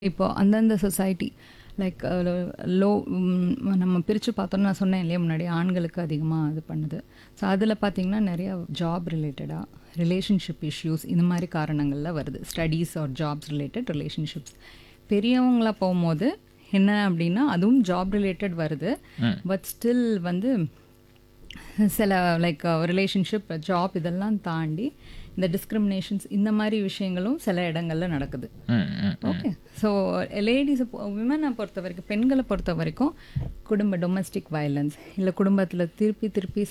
இப்போ அந்தந்த society like low நம்ம பிரித்து பார்த்தோம்னா நான் சொன்னேன் இல்லையா முன்னாடி ஆண்களுக்கு அதிகமாக இது பண்ணுது ஸோ அதில் பார்த்தீங்கன்னா நிறைய ஜாப் ரிலேட்டடாக ரிலேஷன்ஷிப் இஷ்யூஸ் இந்த மாதிரி காரணங்களில் வருது studies or jobs related relationships பெரியவங்களா போகும்போது என்ன அப்படின்னா அதுவும் ஜாப் ரிலேட்டட் வருது பட் ஸ்டில் வந்து சில லைக் ரிலேஷன்ஷிப் ஜாப் இதெல்லாம் தாண்டி இந்த டிஸ்கிரிமினேஷன்ஸ் இந்த மாதிரி விஷயங்களும் சில இடங்கள்ல நடக்குது ம், ம். ஓகே ஸோ லேடிஸை விமனை பொறுத்த வரைக்கும் பெண்களை பொறுத்த வரைக்கும் குடும்ப டொமஸ்டிக் வயலன்ஸ் இல்லை குடும்பத்தில் திருப்பி திருப்பி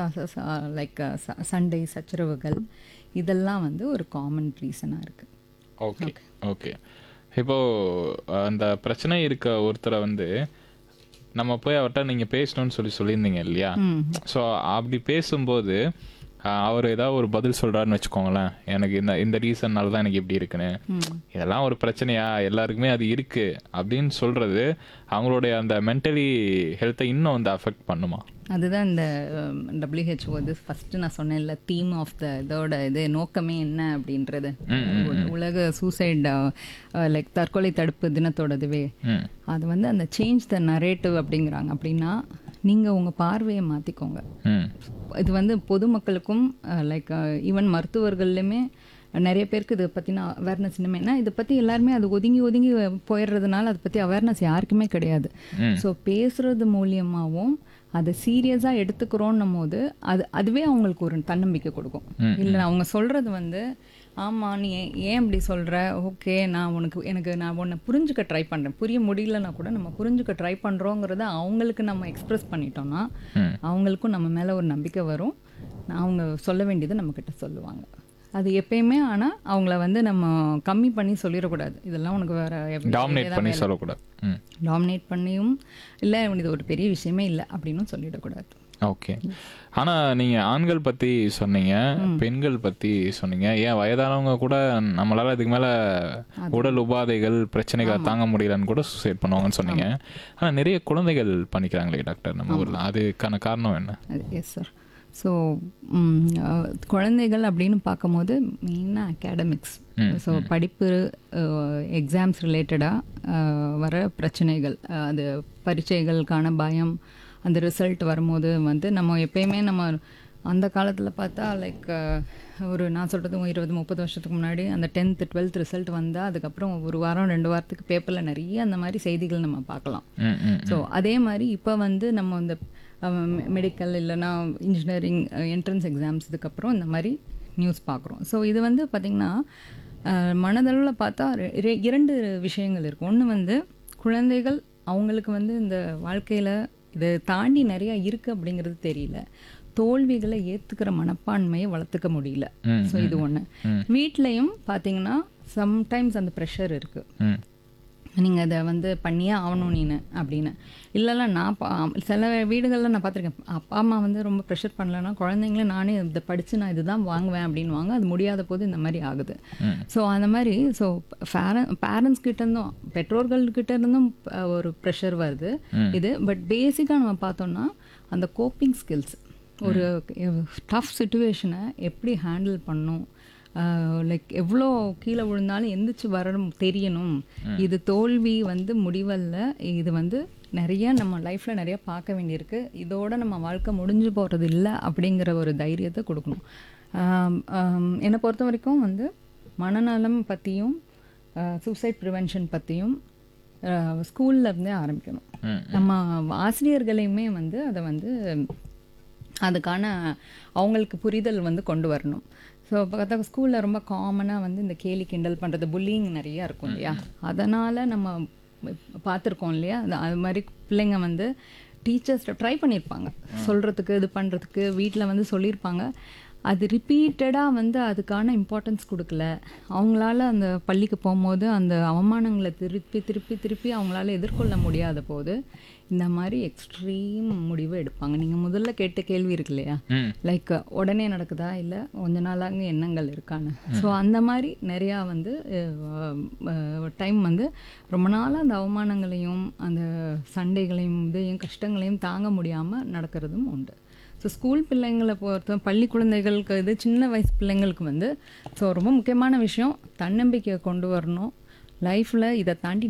லைக் சண்டை சச்சரவுகள் இதெல்லாம் வந்து ஒரு காமன் ரீசனாக இருக்குது ஓகே ஓகே இப்போ அந்த பிரச்சனை இருக்க ஒருத்தரை வந்து நம்ம போய் அவர்கிட்ட நீங்க பேசணும்னு சொல்லி சொல்லியிருந்தீங்க இல்லையா ஸோ அப்படி பேசும்போது ஆஹ், அவர் ஏதாவது ஒரு பதில் சொல்றாருன்னு வச்சுக்கோங்களேன் எனக்கு இந்த இந்த ரீசன்னால தான் எனக்கு இப்படி இருக்குன்னு இதெல்லாம் ஒரு பிரச்சனையா எல்லாருக்குமே அது இருக்கு அப்படின்னு சொல்றது அவங்களுடைய அந்த மென்டலி ஹெல்த்தை இன்னும் வந்து அஃபெக்ட் பண்ணுமா அதுதான் இந்த டபிள்யூஹெச்ஓ இது ஃபஸ்ட்டு நான் சொன்னேன்ல தீம் ஆஃப் த இதோட இது நோக்கமே என்ன அப்படின்றது உ- உலக சூசைட் லைக் தற்கொலை தடுப்பு தினத்தோட இதுவே ம் அது வந்து அந்த சேஞ்ச் த நரேட்டிவ் அப்படிங்கிறாங்க அப்படின்னா நீங்கள் உங்கள் பார்வையை மாற்றிக்கோங்க ம் இது வந்து பொதுமக்களுக்கும் லைக் ஈவன் மருத்துவர்கள்லையுமே நிறைய பேருக்கு இதை பற்றின அவேர்னஸ் இன்னுமே ஏன்னா இதை பற்றி எல்லாருமே அது ஒதுங்கி ஒதுங்கி போயிடுறதுனால அதை பற்றி அவேர்னஸ் யாருக்குமே கிடையாது ஸோ பேசுறது மூலியமாகவும் அதை சீரியஸாக எடுத்துக்கிறோன்னும் போது அது அதுவே அவங்களுக்கு ஒரு தன்னம்பிக்கை கொடுக்கும் இல்லை அவங்க சொல்கிறது வந்து ஆமாம் நீ ஏன் ஏன் இப்படி சொல்கிற ஓகே நான் உனக்கு எனக்கு நான் உன்னை புரிஞ்சுக்க ட்ரை பண்ணுறேன் புரிய முடியலன்னா கூட நம்ம புரிஞ்சுக்க ட்ரை பண்ணுறோங்கிறத அவங்களுக்கு நம்ம எக்ஸ்பிரஸ் பண்ணிட்டோம்னா அவங்களுக்கும் நம்ம மேலே ஒரு நம்பிக்கை வரும் அவங்க சொல்ல வேண்டியதை நம்மக்கிட்ட சொல்லுவாங்க அது எப்பயுமே ஆனால் அவங்கள வந்து நம்ம கம்மி பண்ணி சொல்லிடக்கூடாது இதெல்லாம் உனக்கு வேற டாமினேட் பண்ணி சொல்லக்கூடாது ம் டாமினேட் பண்ணியும் இல்லை இது ஒரு பெரிய விஷயமே இல்லை அப்படின்னும் சொல்லிடக்கூடாது ஓகே ஆனா நீங்க ஆண்கள் பத்தி சொன்னீங்க பெண்கள் பத்தி சொன்னீங்க ஏன் வயதானவங்க கூட நம்மளால இதுக்கு மேல உடல் உபாதைகள் பிரச்சனைகள் தாங்க முடியலன்னு கூட சூசைட் பண்ணுவாங்கன்னு சொன்னீங்க ஆனா நிறைய குழந்தைகள் பண்ணிக்கிறாங்களே டாக்டர் நம்ம ஊர்ல அதுக்கான காரணம் என்ன எஸ் சார் ஸோ குழந்தைகள் அப்படின்னு பார்க்கும்போது மெயினாக அகாடமிக்ஸ் ஸோ படிப்பு எக்ஸாம்ஸ் ரிலேட்டடாக வர பிரச்சனைகள் அஹ், அது பரீட்சைகளுக்கான பயம் அந்த ரிசல்ட் வரும்போது வந்து நம்ம எப்பயுமே நம்ம அந்த காலத்தில் பார்த்தா லைக் ஒரு நான் சொல்கிறது இருபது முப்பது வருஷத்துக்கு முன்னாடி அந்த டென்த்து டுவெல்த் ரிசல்ட் வந்தால் அதுக்கப்புறம் ஒரு வாரம் ரெண்டு வாரத்துக்கு பேப்பரில் நிறைய அந்த மாதிரி செய்திகள் நம்ம பார்க்கலாம் ம், ம். ஸோ அதே மாதிரி இப்போ வந்து நம்ம இந்த மெடிக்கல் இல்லைன்னா இன்ஜினியரிங் என்ட்ரன்ஸ் எக்ஸாம்ஸ் இதுக்கப்புறம் இந்த மாதிரி நியூஸ் பார்க்குறோம் ஸோ இது வந்து பார்த்திங்கன்னா மனதளவில் பார்த்தா ரெ- ரெ- இரண்டு விஷயங்கள் இருக்குது ஒன்று வந்து குழந்தைகள் அவங்களுக்கு வந்து இந்த வாழ்க்கையில் இதை தாண்டி நிறையா இருக்குது அப்படிங்கிறது தெரியல தோல்விகளை ஏற்றுக்கிற மனப்பான்மையை வளர்த்துக்க முடியல ம், ஸோ இது ஒன்று வீட்லேயும் பார்த்தீங்கன்னா சம்டைம்ஸ் அந்த ப்ரெஷர் இருக்குது ம் நீங்கள் அதை வந்து பண்ணியே ஆகணும் நீனு அப்படின்னு இல்லைல்ல நான் பா சில வீடுகளில் நான் பார்த்துருக்கேன் அப்பா அம்மா வந்து ரொம்ப ப்ரெஷர் பண்ணலன்னா குழந்தைங்களே நானே இதை படித்து நான் இதுதான் வாங்குவேன் அப்படின்னு வாங்க அது முடியாத போது இந்த மாதிரி ஆகுது ஸோ அந்த மாதிரி ஸோ பேரண்ட்ஸ் கிட்ட இருந்தும் பெற்றோர்கள் கிட்ட இருந்தும் அஹ், ஒரு ப்ரெஷர் வருது இது பட் பேசிக்காக நம்ம பார்த்தோம்னா அந்த கோப்பிங் ஸ்கில்ஸ் ஒரு டஃப் சுச்சுவேஷனை எப்படி ஹேண்டில் பண்ணும் லைக் எவ்வளோ கீழே விழுந்தாலும் எந்திரிச்சு வரணும் தெரியணும் இது தோல்வி வந்து முடிவல்ல இது வந்து நிறைய நம்ம லைஃப்பில் நிறைய பார்க்க வேண்டியிருக்கு இதோட நம்ம வாழ்க்கை முடிஞ்சு போகிறது இல்லை அப்படிங்கிற ஒரு தைரியத்தை கொடுக்கணும் ஆம், ஆம், என்னை பொறுத்த வரைக்கும் வந்து மனநலம் பற்றியும் சூசைட் ப்ரிவென்ஷன் பற்றியும் ஸ்கூல்ல இருந்தே ஆரம்பிக்கணும் ம். நம்ம ஆசிரியர்களையுமே வந்து அதை வந்து அதுக்கான அவங்களுக்கு புரிதல் வந்து கொண்டு வரணும் ஸோ பார்த்தா ஸ்கூலில் ரொம்ப காமனாக வந்து இந்த கேலி கிண்டல் பண்ணுறது புல்லிங் நிறையா இருக்கும் இல்லையா அதனால் நம்ம பார்த்துருக்கோம் இல்லையா அது அது மாதிரி பிள்ளைங்க வந்து டீச்சர்ஸ் ட்ரை பண்ணியிருப்பாங்க சொல்கிறதுக்கு இது பண்ணுறதுக்கு வீட்டில் வந்து சொல்லியிருப்பாங்க அது ரிப்பீட்டடாக வந்து அதுக்கான இம்பார்ட்டன்ஸ் கொடுக்கல அவங்களால அந்த பள்ளிக்கு போகும்போது அந்த அவமானங்களை திருப்பி திருப்பி திருப்பி அவங்களால எதிர்கொள்ள முடியாத போது இந்த மாதிரி எக்ஸ்ட்ரீம் முடிவு எடுப்பாங்க நீங்கள் முதல்ல கேட்ட கேள்வி இருக்கு இல்லையா ம் லைக் உடனே நடக்குதா இல்லை கொஞ்ச நாளாக எண்ணங்கள் இருக்கான்னு ஸோ அந்த மாதிரி நிறையா வந்து டைம் வந்து ரொம்ப நாளாக அந்த அவமானங்களையும் அந்த சண்டைகளையும் இதையும் கஷ்டங்களையும் தாங்க முடியாமல் நடக்கிறதும் உண்டு ஸோ ஸ்கூல் பிள்ளைங்களை பொறுத்த பள்ளி குழந்தைகளுக்கு இது சின்ன வயசு பிள்ளைங்களுக்கு வந்து ஸோ ரொம்ப முக்கியமான விஷயம் தன்னம்பிக்கையை கொண்டு வரணும் லைஃப்பில் இதை தாண்டி